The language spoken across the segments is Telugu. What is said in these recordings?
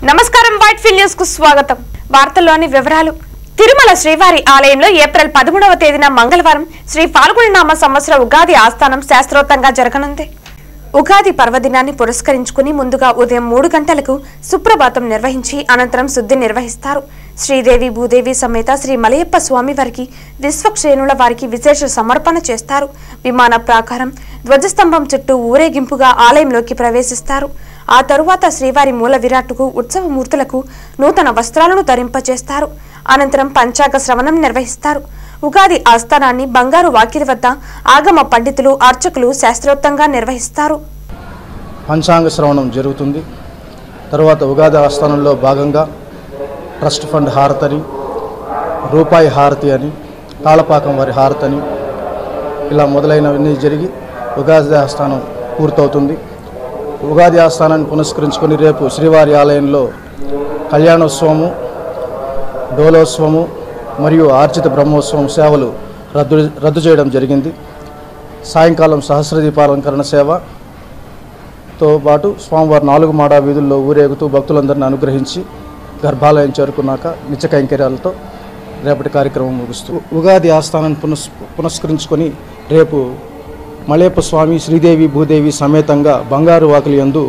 నమస్కారం వైట్ ఫీల్ న్యూస్ కు స్వాగతం వార్తల్లోని వివరాలు తిరుమల శ్రీవారి ఆలయంలో ఏప్రిల్ పదమూడవ తేదీన మంగళవారం శ్రీ పాల్గొననామ సంవత్సర ఉగాది ఆస్థానం శాస్త్రోక్తంగా జరగనుంది ఉగాది పర్వదినాన్ని పురస్కరించుకుని ముందుగా ఉదయం మూడు గంటలకు సుప్రభాతం నిర్వహించి అనంతరం శుద్ధి నిర్వహిస్తారు శ్రీదేవి భూదేవి సమేత శ్రీ మలయప్ప స్వామి వారికి విశ్వక్షేణుల వారికి విశేష సమర్పణ చేస్తారు విమాన ప్రాకారం ధ్వజస్తంభం చుట్టూ ఊరేగింపుగా ఆలయంలోకి ప్రవేశిస్తారు ఆ తరువాత శ్రీవారి మూల విరాట్టుకు ఉత్సవమూర్తులకు నూతన వస్త్రాలను ధరింపచేస్తారు అనంతరం పంచాంగ శ్రవణం నిర్వహిస్తారు ఉగాది ఆస్థానాన్ని బంగారు వాకిలి వద్ద ఆగమ పండితులు అర్చకులు శాస్త్రోక్తంగా నిర్వహిస్తారు పంచాంగ శ్రవణం జరుగుతుంది తర్వాత ఉగాది ఆస్థానంలో భాగంగా ట్రస్ట్ ఫండ్ హారతి అని రూపాయి హారతి అని తాళపాకం వారి హారతి అని ఇలా మొదలైనవన్నీ జరిగి ఉగాది ఆస్థానం పూర్తవుతుంది ఉగాది ఆస్థానాన్ని పునస్కరించుకొని రేపు శ్రీవారి ఆలయంలో కళ్యాణోత్సవము డోలోత్సవము మరియు ఆర్జిత బ్రహ్మోత్సవం సేవలు రద్దు రద్దు చేయడం జరిగింది సాయంకాలం సహస్రదీపాలంకరణ సేవతో పాటు స్వామివారి నాలుగు మాడా వీధుల్లో ఊరేగుతూ భక్తులందరిని అనుగ్రహించి గర్భాలయం చేరుకున్నాక నిత్య కైంకర్యాలతో రేపటి కార్యక్రమం ముగుస్తూ ఉగాది ఆస్థానాన్ని పునస్ పునస్కరించుకొని రేపు మలేప స్వామి శ్రీదేవి భూదేవి సమేతంగా బంగారు వాకిలి యందు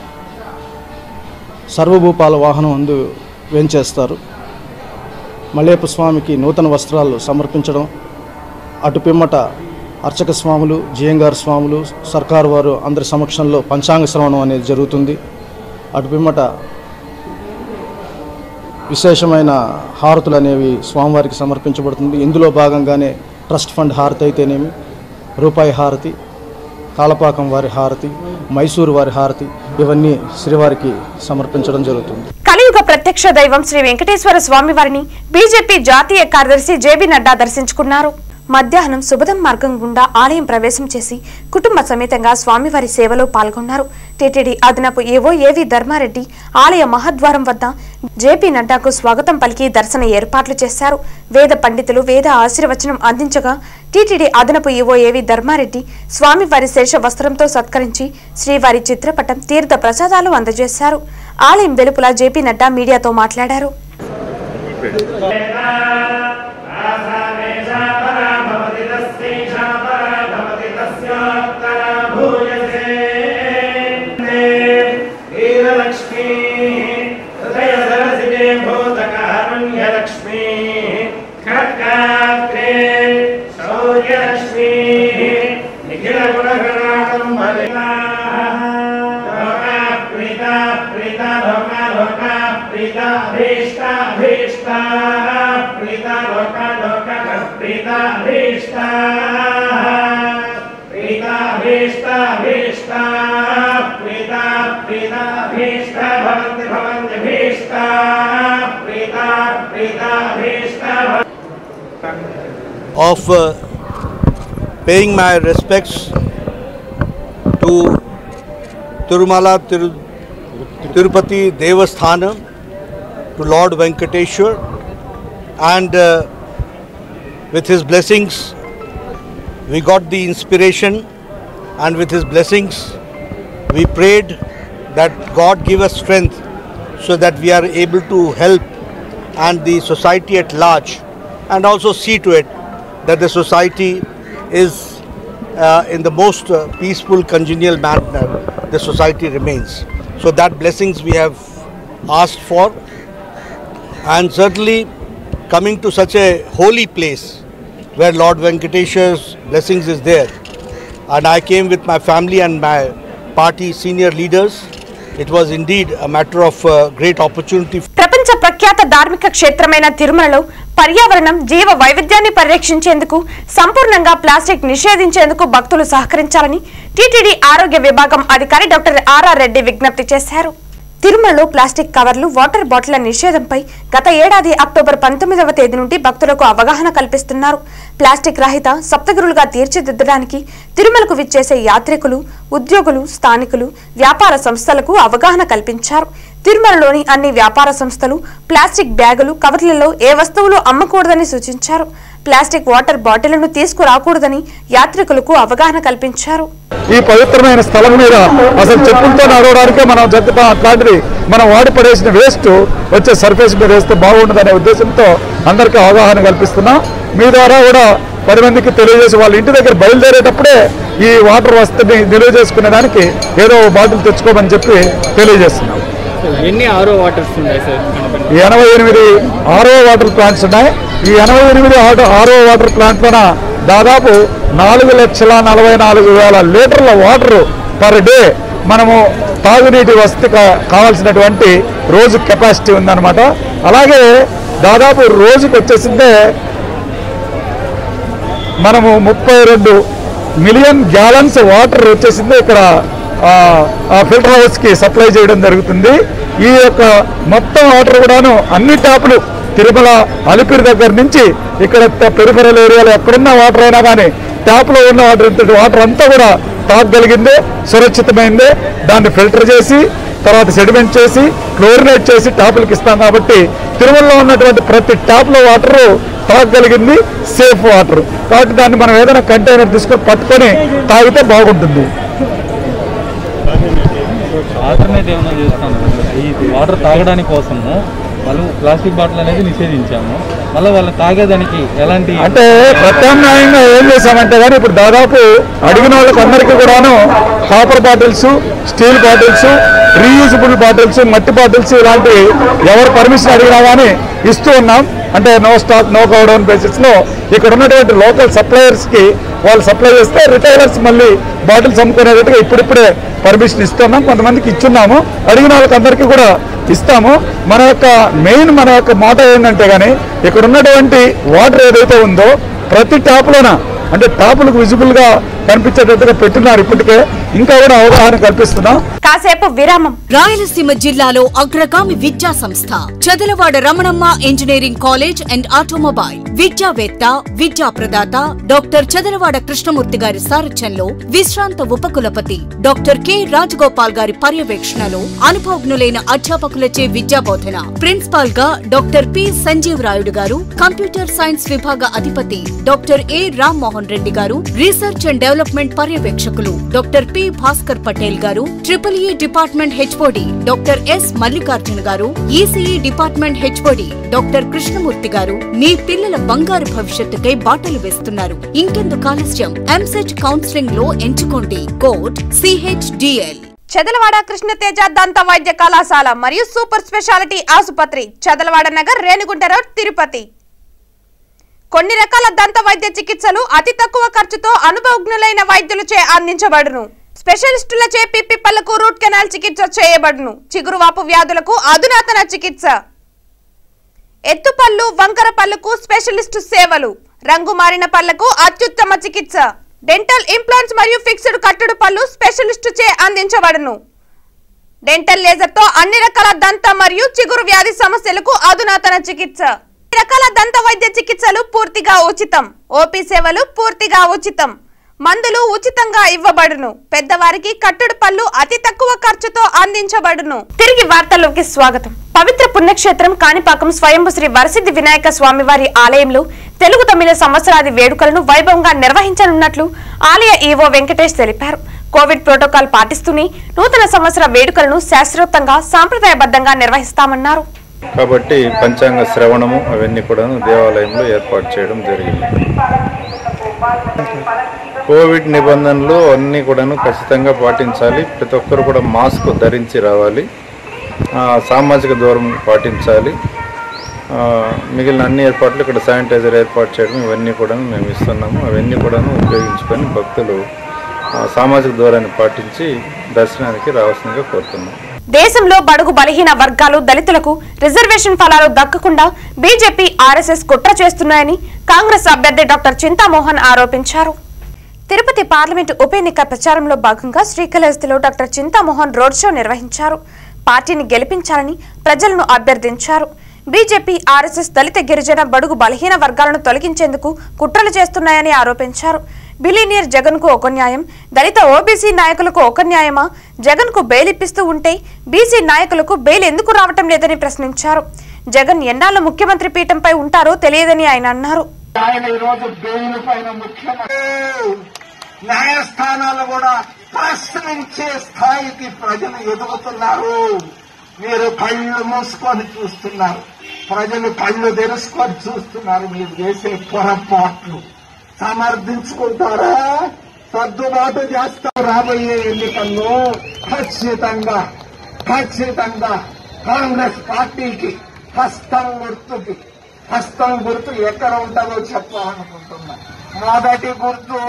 సర్వభూపాల వాహనం అందు వేంచేస్తారు మలేప స్వామికి నూతన వస్త్రాలు సమర్పించడం అటు పిమ్మట అర్చక స్వాములు జియంగార్ స్వాములు సర్కారు వారు అందరి సమక్షంలో పంచాంగ శ్రవణం అనేది జరుగుతుంది అటు పిమ్మట విశేషమైన హారతులు అనేవి స్వామివారికి సమర్పించబడుతుంది ఇందులో భాగంగానే ట్రస్ట్ ఫండ్ హారతి అయితేనేమి రూపాయి హారతి తాళపాకం వారి హారతి మైసూరు వారి హారతి ఇవన్నీ శ్రీవారికి సమర్పించడం జరుగుతుంది కలియుగ ప్రత్యక్ష దైవం శ్రీ వెంకటేశ్వర స్వామి వారిని బీజేపీ జాతీయ కార్యదర్శి జేబీ నడ్డా దర్శించుకున్నారు మధ్యాహ్నం సుబదం మార్గం గుండా ఆలయం ప్రవేశం చేసి కుటుంబ సమేతంగా స్వామివారి సేవలో పాల్గొన్నారు టీటీడీ అదనపు ఏవో ఏవి ధర్మారెడ్డి ఆలయ మహద్వారం వద్ద జేపీ నడ్డాకు స్వాగతం పలికి దర్శన ఏర్పాట్లు చేశారు వేద పండితులు వేద ఆశీర్వచనం అందించగా టీటీడీ అదనపు ఏవో ఏవి ధర్మారెడ్డి స్వామివారి శేష వస్త్రంతో సత్కరించి శ్రీవారి చిత్రపటం తీర్థ ప్రసాదాలు అందజేశారు ఆలయం వెలుపల జేపీ నడ్డా మీడియాతో మాట్లాడారు वीरलक्ष्मी हृदय सरसिजे भूतकारुण्यलक्ष्मी खड्गात्रे शौर्यलक्ष्मी निखिल गुणगणाकं प्रीता प्रीता लोका लोका प्रीता भीष्टा भीष्टा प्रीता लोका लोका प्रीता भीष्टा प्रीता भीष्टा भीष्टा प्रीता प्रीता भीष्टा भवन्ति भवन्ति भीष्टा Preeta Preeta भीष्टा of uh, paying my respects to Tirumala Tiru, Tirupati Devasthana, to Lord Venkateshwar, and uh, with his blessings, we got the inspiration, and with his blessings, we prayed that God give us strength so that we are able to help and the society at large, and also see to it that the society is uh, in the most uh, peaceful, congenial manner, the society remains. So that blessings we have asked for, and certainly coming to such a holy place where Lord Venkateswar's blessings is there, and I came with my family and my party senior leaders. It was indeed a matter of uh, great opportunity ప్రపంచ ప్రఖ్యాత ధార్మిక క్షేత్రమైన తిరుమలలో పర్యావరణం జీవ వైవిధ్యాన్ని పరిరక్షించేందుకు సంపూర్ణంగా ప్లాస్టిక్ నిషేధించేందుకు భక్తులు సహకరించాలని టీటీడీ ఆరోగ్య విభాగం అధికారి డాక్టర్ ఆర్ఆర్ రెడ్డి విజ్ఞప్తి చేశారు తిరుమలలో ప్లాస్టిక్ కవర్లు వాటర్ బాటిళ్ల నిషేధంపై గత ఏడాది అక్టోబర్ పంతొమ్మిదవ తేదీ నుండి భక్తులకు అవగాహన కల్పిస్తున్నారు ప్లాస్టిక్ రహిత సప్తగురులుగా తీర్చిదిద్దడానికి తిరుమలకు విచ్చేసే యాత్రికులు ఉద్యోగులు స్థానికులు వ్యాపార సంస్థలకు అవగాహన కల్పించారు తిరుమలలోని అన్ని వ్యాపార సంస్థలు ప్లాస్టిక్ బ్యాగులు కవర్లలో ఏ వస్తువులు అమ్మకూడదని సూచించారు ప్లాస్టిక్ వాటర్ బాటిళ్లను తీసుకురాకూడదని యాత్రికులకు అవగాహన కల్పించారు ఈ పవిత్రమైన స్థలం మీద అసలు చెప్పులతో నడవడానికే మనం జగ్గ అట్లాంటిది మనం వాడి పడేసిన వేస్ట్ వచ్చే సర్ఫేస్ మీద వేస్తే బాగుంటుందనే ఉద్దేశంతో అందరికీ అవగాహన కల్పిస్తున్నాం మీ ద్వారా కూడా పది మందికి తెలియజేసి వాళ్ళ ఇంటి దగ్గర బయలుదేరేటప్పుడే ఈ వాటర్ వస్తుని నిల్వ చేసుకునే దానికి ఏదో ఒక బాటిల్ తెచ్చుకోమని చెప్పి తెలియజేస్తున్నాం ఎన్ని ఆరో వాటర్స్ ఉన్నాయి సార్ కనపడి ఈ ఎనభై ఎనిమిది ఆరో వాటర్ ప్లాంట్స్ ఉన్నాయి ఈ ఎనభై ఎనిమిది ఆటో ఆరో వాటర్ ప్లాంట్లోన దాదాపు నాలుగు లక్షల నలభై నాలుగు వేల లీటర్ల వాటర్ పర్ డే మనము తాగునీటి వసతి కా- కావాల్సినటువంటి రోజు కెపాసిటీ ఉందన్నమాట అలాగే దాదాపు రోజుకి వచ్చేసిందే మనము ముప్పై రెండు మిలియన్ గ్యాలన్స్ వాటర్ వచ్చేసింది ఇక్కడ ఆ, ఆ ఫిల్టర్ హౌస్కి సప్లై చేయడం జరుగుతుంది ఈ యొక్క మొత్తం వాటర్ కూడాను అన్ని ట్యాపులు తిరుమల అలిపిరి దగ్గర నుంచి ఇక్కడ పెరిఫరల్ ఏరియాలో ఎక్కడున్న వాటర్ అయినా కానీ ట్యాప్లో ఉన్న వాటర్ ఇంతటి వాటర్ అంతా కూడా తాగగలిగింది సురక్షితమైంది దాన్ని ఫిల్టర్ చేసి తర్వాత సెడిమెంట్ చేసి క్లోరినేట్ చేసి ట్యాపులకు ఇస్తాం కాబట్టి తిరుమలలో ఉన్నటువంటి ప్రతి ట్యాప్లో వాటర్ తాగగలిగింది సేఫ్ వాటర్ కాబట్టి దాన్ని మనం ఏదైనా కంటైనర్ తీసుకొని పట్టుకొని తాగితే బాగుంటుంది ఆల్టర్నేట్ ఏమైనా చేస్తాను ఈ వాటర్ తాగడానికి కోసము వాళ్ళు ప్లాస్టిక్ బాటిల్ అనేది నిషేధించాము మళ్ళీ వాళ్ళు తాగేదానికి ఎలాంటి అంటే ప్రత్యామ్నాయంగా ఏం చేశామంటే కానీ ఇప్పుడు దాదాపు అడిగిన వాళ్ళకి అందరికీ కూడాను copper bottles steel bottles reusable bottles మట్టి బాటిల్స్ ఇలాంటి ఎవరు పర్మిషన్ అడిగినా కానీ ఇస్తూ ఉన్నాం అంటే no stock no godown basis లో ఇక్కడ ఉన్నటువంటి లోకల్ సప్లయర్స్ కి వాళ్ళు సప్లై చేస్తే రిటైలర్స్ మళ్ళీ బాటిల్స్ అమ్ముకునేటట్టుగా ఇప్పుడిప్పుడే పర్మిషన్ ఇస్తున్నాం కొంతమందికి ఇచ్చున్నాము అడిగిన వాళ్ళకి అందరికీ కూడా ఇస్తాము మన యొక్క మెయిన్ మన యొక్క మోటో ఏంటంటే కానీ ఇక్కడ ఉన్నటువంటి వాటర్ ఏదైతే ఉందో ప్రతి ట్యాప్లోన అంటే ట్యాపులకు విజిబుల్ గా కనిపించేటట్టుగా పెట్టున్నారు ఇప్పటికే ఇంకా కూడా అవగాహన కల్పిస్తున్నాం కాసేపు విరామం రాయలసీమ జిల్లాలో అగ్రగామి విద్యా సంస్థ Chadalavada Ramanamma engineering college and automobile విద్యావేత్త విద్యా ప్రదాత డాక్టర్ చదలవాడ కృష్ణమూర్తి గారి సారథ్యంలో విశ్రాంత ఉపకులపతి డాక్టర్ కె రాజగోపాల్ గారి పర్యవేక్షణలో అనుభవజ్ఞులైన అధ్యాపకులచే విద్యా బోధన ప్రిన్సిపాల్ గా డాక్టర్ పి సంజీవ్ రాయుడు గారు కంప్యూటర్ సైన్స్ విభాగ అధిపతి డాక్టర్ ఏ రామ్మోహన్ రెడ్డి గారు రీసెర్చ్ అండ్ డెవలప్మెంట్ పర్యవేక్షకులు డాక్టర్ పి భాస్కర్ పటేల్ గారు triple E department HOD doctor S Mallikarjuna గారు ECE department HOD doctor Krishnamurthy గారు మీ పిల్లల బంగారు భవిష్యత్తుకై బాటలు వేస్తున్నారు ఇంకెందుకు ఆలస్యం ఎంసెట్ కౌన్సిలింగ్ లో ఎంచుకోండి కోడ్ సిహెచ్డిఎల్ చెదలవాడ కృష్ణతేజ దంత వైద్య కళాశాల మరియు సూపర్ స్పెషాలిటీ ఆసుపత్రి చెదలవాడ నగర్ రేణిగుంట రోడ్ తిరుపతి కొన్ని రకాల దంత వైద్య చికిత్సలు అతి తక్కువ ఖర్చుతో అనుభవజ్ఞులైన వైద్యులచే అందించబడును స్పెషలిస్టులచే పిప్పి పళ్లకు రూట్ కెనాల్ చికిత్స చేయబడును చిగురువాపు వ్యాధులకు అధునాతన చికిత్స ఎత్తుపళ్ళు వంకర పళ్లకు స్పెషలిస్టు సేవలు రంగు మారిన పళ్లకు అత్యుత్తమ చికిత్స డెంటల్ ఇంప్లాంట్స్ మరియు ఫిక్స్డ్ కట్టుడు పళ్ళు స్పెషలిస్టు చే అందించబడును డెంటల్ లేజర్ తో అన్ని రకాల దంత మరియు చిగురు వ్యాధి సమస్యలకు అధునాతన చికిత్స అన్ని రకాల దంత వైద్య చికిత్సలు పూర్తిగా ఉచితం ఓపీ సేవలు పూర్తిగా ఉచితం మందులు ఉచితంగా ఇవ్వబడును పెద్దవారికి కట్టుడు పళ్ళు అతి తక్కువ ఖర్చుతో అందించబడును తిరిగి వార్తల్లోకి స్వాగతం పవిత్ర పుణ్యక్షేత్రం కాణిపాకం స్వయంభు శ్రీ వరసిద్ధి వినాయక స్వామివారి ఆలయంలో తెలుగు తమిళ సంవత్సరాది వేడుకలను వైభవంగా నిర్వహించనున్నట్లు ఆలయ ఈవో వెంకటేష్ తెలిపారు కోవిడ్ ప్రోటోకాల్ పాటిస్తూనే నూతన సంవత్సర వేడుకలను శాస్త్రోక్తంగా సాంప్రదాయబద్ధంగా నిర్వహిస్తామన్నారు కాబట్టి పంచాంగ శ్రవణము అవన్నీ కూడా దేవాలయంలో ఏర్పాటు చేయడం జరిగింది కోవిడ్ నిబంధనలు అన్నీ కూడాను ఖచ్చితంగా పాటించాలి ప్రతి ఒక్కరు కూడా మాస్క్ ధరించి రావాలి ఆ, సామాజిక దూరం పాటించాలి ఆ, మిగిలిన అన్ని ఏర్పాట్లు ఇక్కడ శానిటైజర్ ఏర్పాటు చేయడం ఇవన్నీ కూడా మేము ఇస్తున్నాము అవన్నీ కూడాను ఉపయోగించుకొని భక్తులు ఆ, సామాజిక దూరాన్ని పాటించి దర్శనానికి రావాల్సిందిగా కోరుతున్నాం దేశంలో బడుగు బలహీన వర్గాలు దళితులకు రిజర్వేషన్ ఫలాలు దక్కకుండా బీజేపీ ఆర్ఎస్ఎస్ కుట్ర చేస్తున్నాయని కాంగ్రెస్ అభ్యర్థి డాక్టర్ చింతామోహన్ ఆరోపించారు తిరుపతి పార్లమెంటు ఉప ఎన్నిక ప్రచారంలో భాగంగా శ్రీకాళహస్తిలో డాక్టర్ చింతామోహన్ రోడ్ షో నిర్వహించారు పార్టీని గెలిపించాలని ప్రజలను అభ్యర్థించారు బీజేపీ ఆర్ఎస్ఎస్ దళిత గిరిజన బడుగు బలహీన వర్గాలను తొలగించేందుకు కుట్రలు చేస్తున్నాయని ఆరోపించారు బిలీనియర్ జగన్ కు ఒక న్యాయం దళిత ఓబీసీ నాయకులకు ఒక న్యాయమా జగన్ కు బెయిల్ ఇప్పిస్తూ ఉంటే బీసీ నాయకులకు బెయిల్ ఎందుకు రావటం లేదని ప్రశ్నించారు జగన్ ఎన్నాళ్ళు ముఖ్యమంత్రి పీఠంపై ఉంటారో తెలియదని ఆయన అన్నారు ఆయన ఈరోజు బెయిల్ పైన ముఖ్యమంత్రి న్యాయస్థానాలు కూడా ప్రశ్నించే స్థాయికి ప్రజలు ఎదుగుతున్నారు మీరు కళ్ళు మూసుకొని చూస్తున్నారు ప్రజలు కళ్ళు తెరుచుకొని చూస్తున్నారు మీరు చేసే పొరపాట్లు సమర్థించుకుంటారా సర్దుబాటు చేస్తారు రాబోయే ఎన్నికల్లో ఖచ్చితంగా ఖచ్చితంగా కాంగ్రెస్ పార్టీకి హస్తం గుర్తుకి హస్తం గుర్తు ఎక్కడ ఉంటుందో చెప్పాలనుకుంటున్నా మొదటి గుర్తు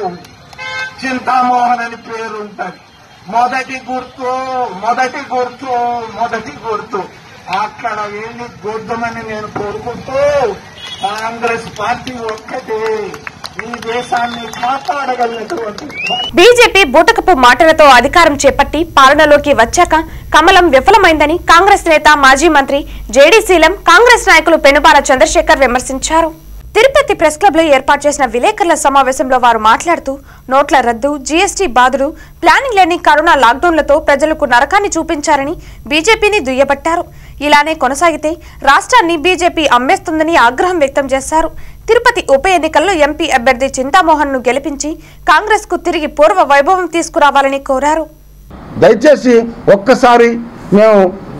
చింతామోహన్ అని పేరు ఉంటది మొదటి గుర్తు మొదటి గుర్తు మొదటి గుర్తు అక్కడ వెళ్ళి గుర్తమని నేను కోరుకుంటూ కాంగ్రెస్ పార్టీ ఒక్కటే ఈ దేశాన్ని కాపాడగలిగినటువంటి పార్టీ. బీజేపీ బూటకపు మాటలతో అధికారం చేపట్టి పాలనలోకి వచ్చాక కమలం విఫలమైందని కాంగ్రెస్ నేత మాజీ మంత్రి జేడీ శీలం కాంగ్రెస్ నాయకులు పెనుబాల చంద్రశేఖర్ విమర్శించారు తిరుపతి ప్రెస్ క్లబ్ లో ఏర్పాటు చేసిన విలేకరుల సమావేశంలో వారు మాట్లాడుతూ నోట్ల రద్దు జీఎస్టీ బాధలు ప్లానింగ్ లేని కరోనా లాక్డౌన్లతో ప్రజలకు నరకాన్ని చూపించారని బీజేపీని దుయ్యబట్టారు ఇలానే కొనసాగితే రాష్ట్రాన్ని బీజేపీ అమ్మేస్తుందని ఆగ్రహం వ్యక్తం చేశారు తిరుపతి ఉప ఎన్నికల్లో ఎంపీ అభ్యర్థి చింతామోహన్ ను గెలిపించి కాంగ్రెస్ కు తిరిగి పూర్వ వైభవం తీసుకురావాలని కోరారు దయచేసి ఒక్కసారి మేము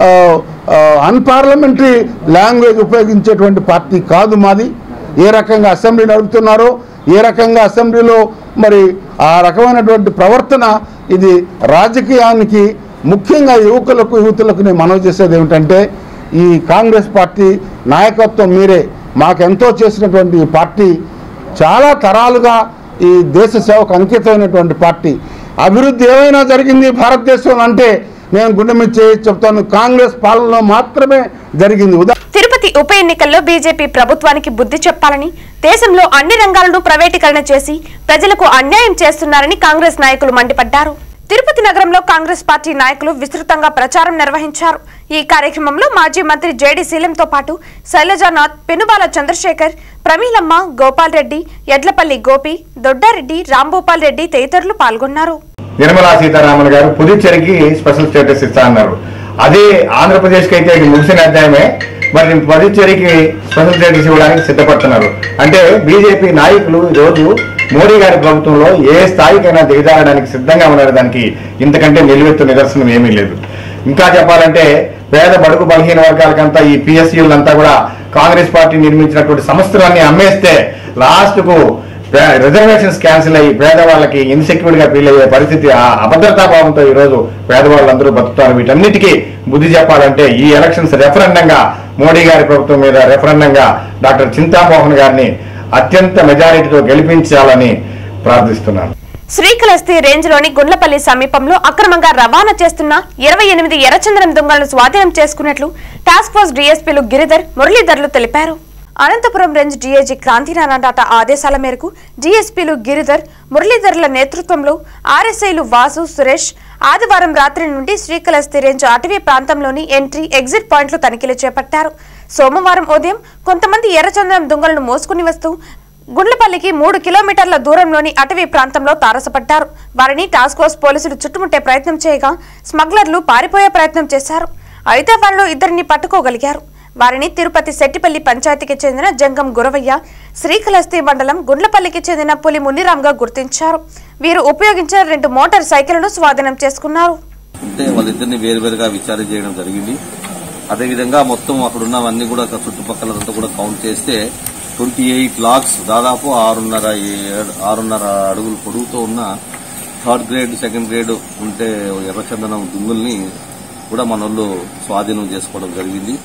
అన్పార్లమెంటరీ లాంగ్వేజ్ ఉపయోగించేటువంటి పార్టీ కాదు మాది ఏ రకంగా అసెంబ్లీ నడుపుతున్నారో ఏ రకంగా అసెంబ్లీలో మరి ఆ రకమైనటువంటి ప్రవర్తన ఇది రాజకీయానికి ముఖ్యంగా యువకులకు యువతులకు నేను మనవి చేసేది ఏమిటంటే ఈ కాంగ్రెస్ పార్టీ నాయకత్వం మీరే మాకెంతో చేసినటువంటి ఈ పార్టీ చాలా తరాలుగా ఈ దేశ సేవకు అంకితమైనటువంటి పార్టీ అభివృద్ధి ఏమైనా జరిగింది భారతదేశంలో అంటే నేను గుండె మీద చేసి చెప్తాను కాంగ్రెస్ పాలనలో మాత్రమే జరిగింది ఉదా తిరుపతి ఉప ఎన్నికల్లో బీజేపీ ప్రభుత్వానికి బుద్ధి చెప్పాలని దేశంలో అన్ని రంగాలను ప్రైవేటీకరణ చేసి ప్రజలకు అన్యాయం చేస్తున్నారని కాంగ్రెస్ నాయకులు మండిపడ్డారు తిరుపతి నగరంలో కాంగ్రెస్ పార్టీ నాయకులు విస్తృతంగా ప్రచారం నిర్వహించారు ఈ కార్యక్రమంలో మాజీ మంత్రి జేడి శీలంతో పాటు శైలజానాథ్ పెనుబాల చంద్రశేఖర్ ప్రమీలమ్మ గోపాల్ రెడ్డి ఎడ్లపల్లి గోపి దొడ్డారెడ్డి రాంభూపాల్ రెడ్డి తదితరులు పాల్గొన్నారు నిర్మలా సీతారామన్ గారు పుదుచ్చేరికి స్పెషల్ స్టేటస్ ఇస్తా అన్నారు అదే ఆంధ్రప్రదేశ్కి అయితే ఇది ముగిసిన అధ్యాయమే మరి పుదుచ్చేరికి స్పెషల్ స్టేటస్ ఇవ్వడానికి సిద్ధపడుతున్నారు అంటే బీజేపీ నాయకులు ఈరోజు మోడీ గారి ప్రభుత్వంలో ఏ స్థాయికైనా దిగజారడానికి సిద్ధంగా ఉన్నారు దానికి ఇంతకంటే నిలువెత్తు నిదర్శనం ఏమీ లేదు ఇంకా చెప్పాలంటే పేద బడుగు బలహీన వర్గాలకంతా ఈ పిఎస్సీలంతా కూడా కాంగ్రెస్ పార్టీ నిర్మించినటువంటి సంస్థలన్నీ అమ్మేస్తే లాస్ట్ కు రిజర్వేషన్స్ క్యాన్సిల్ అయ్యి పేదవాళ్ళకి ఇన్సెక్యూర్ గా ఫీల్ అయ్యే పరిస్థితి ఆ అభద్రతా భావంతో ఈ రోజు పేదవాళ్ళందరూ బతుకుతారు వీటన్నిటికీ బుద్ధి చెప్పాలంటే ఈ ఎలక్షన్స్ రెఫరెండంగా మోడీ గారి ప్రభుత్వం మీద రెఫరెండంగా డాక్టర్ చింతామోహన్ గారిని అత్యంత మెజారిటీతో గెలిపించాలని ప్రార్థిస్తున్నాను శ్రీకాళహస్తి రేంజ్ లోని గుండ్లపల్లి సమీపంలో అక్రమంగా రవాణా చేస్తున్న ఇరవై ఎనిమిది ఎర్రచందనం దొంగలను స్వాధీనం చేసుకున్నట్లు టాస్క్ ఫోర్స్ డీఎస్పీలు గిరిధర్ మురళీధర్లు తెలిపారు అనంతపురం రేంజ్ డీఐజీ క్రాంతినారాయణ టాటా ఆదేశాల మేరకు డీఎస్పీలు గిరిధర్ మురళీధర్ల నేతృత్వంలో ఆర్ఎస్ఐలు వాసు సురేష్ ఆదివారం రాత్రి నుండి శ్రీకాళహస్తి రేంజ్ అటవీ ప్రాంతంలోని ఎంట్రీ ఎగ్జిట్ పాయింట్లు తనిఖీలు చేపట్టారు సోమవారం ఉదయం కొంతమంది ఎర్రచందనం దొంగలను మోసుకుని వస్తూ గుండ్లపల్లికి మూడు కిలోమీటర్ల దూరంలోని అటవీ ప్రాంతంలో తారసపడ్డారు వారిని టాస్క్ ఫోర్స్ పోలీసులు చుట్టుముట్టే ప్రయత్నం చేయగా స్మగ్లర్లు పారిపోయే ప్రయత్నం చేశారు అయితే వారిలో ఇద్దరిని పట్టుకోగలిగారు వారిని తిరుపతి శెట్టిపల్లి పంచాయతీకి చెందిన జంగం గురవయ్య శ్రీకాళహస్తి మండలం గుండ్లపల్లికి చెందిన పులి మునిరామ్గా గుర్తించారు వీరు ఉపయోగించిన రెండు మోటార్ సైకిళ్లను స్వాధీనం చేసుకున్నారు అంటే వాళ్ళిద్దరిని వేరువేరుగా విచారణ చేయడం జరిగింది అదేవిధంగా మొత్తం అక్కడ ఉన్నవన్నీ కూడా అక్కడ చుట్టుపక్కలంతా కూడా కౌంట్ చేస్తే ట్వంటీ ఎయిట్ లాగ్స్ దాదాపు ఆరున్నర ఏ- ఆరున్నర అడుగులు పొడుగుతో ఉన్న థర్డ్ గ్రేడ్ సెకండ్ గ్రేడ్ ఉంటే ఎర్రచందనం దుంగుల్ని కూడా మన వాళ్ళు స్వాధీనం చేసుకోవడం జరిగింది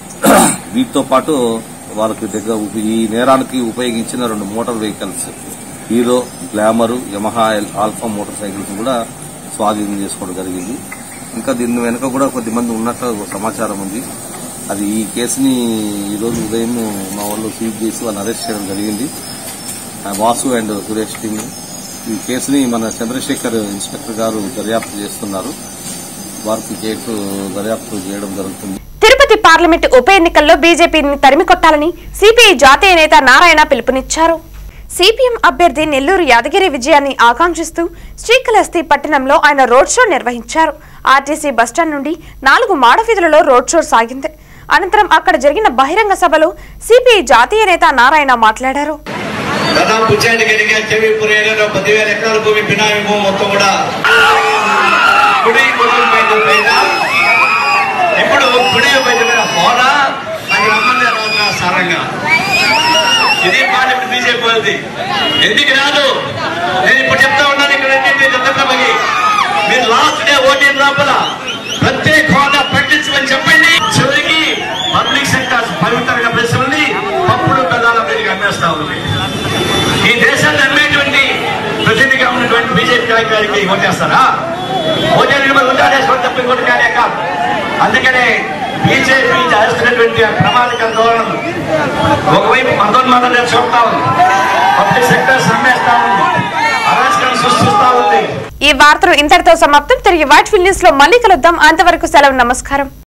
వీటితో పాటు వాళ్ళకి దగ్గర ఉప- ఈ నేరానికి ఉపయోగించిన రెండు motor vehicles hero glamour Yamaha L- alpha motorcycles కూడా స్వాధీనం చేసుకోవడం జరిగింది ఇంకా దీని వెనుక కూడా కొద్దిమంది ఉన్నట్లు సమాచారం ఉంది అది ఈ కేసుని ఈరోజు ఉదయం మా వాళ్ళు సీజ్ చేసి వాళ్ళని అరెస్ట్ చేయడం జరిగింది ఆ వాసు అండ్ సురేష్ టీమ్ ఈ కేసుని మన చంద్రశేఖర్ ఇన్స్పెక్టర్ గారు దర్యాప్తు చేస్తున్నారు వారికి కేసు దర్యాప్తు చేయడం జరుగుతుంది తిరుపతి తిరుపతి పార్లమెంటు ఉప ఎన్నికల్లో బీజేపీని తరిమి కొట్టాలని సిపిఐ జాతీయ నేత నారాయణ పిలుపునిచ్చారు సిపిఎం అభ్యర్థి నెల్లూరు యాదగిరి విజయాన్ని ఆకాంక్షిస్తూ శ్రీకాళహస్తి పట్టణంలో ఆయన రోడ్ షో నిర్వహించారు ఆర్టీసీ బస్టాండ్ నుండి నాలుగు మాడవీధులలో రోడ్ షో సాగింది అనంతరం అక్కడ జరిగిన బహిరంగ సభలో సిపిఐ జాతీయ నేత నారాయణ మాట్లాడారు దాదాపు పుచ్చాటి గడిగా చెవిపూర్ ఏరియాలో పదివేల ఎకరాల భూమి బినామీ భూమి మొత్తం కూడా కుడి కుటుంబ పైన ఇప్పుడు కుడి పైన హోదా అది ఎమ్మెల్యే రాజా సారంగా ఇది మాట ఇప్పుడు బీజేపీ వాళ్ళది ఎందుకు రాదు నేను ఇప్పుడు చెప్తా ఉన్నాను ఇక్కడ మీరు చంద్రబాబుకి మీరు లాస్ట్ డే ఓటింగ్ లోపల ప్రత్యేక హోదా ప్రకటించమని చెప్పండి చివరికి పబ్లిక్ సెక్టర్ పవిత్రంగా ప్రశ్నల్ని పప్పుడు పెదాల మీదకి అమ్మేస్తా ఉంది ఈ దేశాన్ని అమ్మేటువంటి ప్రతినిధిగా ఉన్నటువంటి బీజేపీ నాయకులకి ఓటేస్తారా ఓటే నిర్మల్ ఉదాహరణ తప్ప ఇంకోటి కానే కాదు అందుకనే బీజేపీ చేస్తున్నటువంటి ఆ ప్రమాదకర ధోరణులు ఒకవైపు మతోన్మాదం చూపుతా ఉంది పబ్లిక్ సెక్టర్స్ అమ్మేస్తా ఉంది అరాచకం సృష్టిస్తా ఉంది ఈ వార్తలు ఇంతటితో సమాప్తం తిరిగి వైట్ న్యూస్ లో మళ్ళీ కలుద్దాం అంతవరకు సెలవు నమస్కారం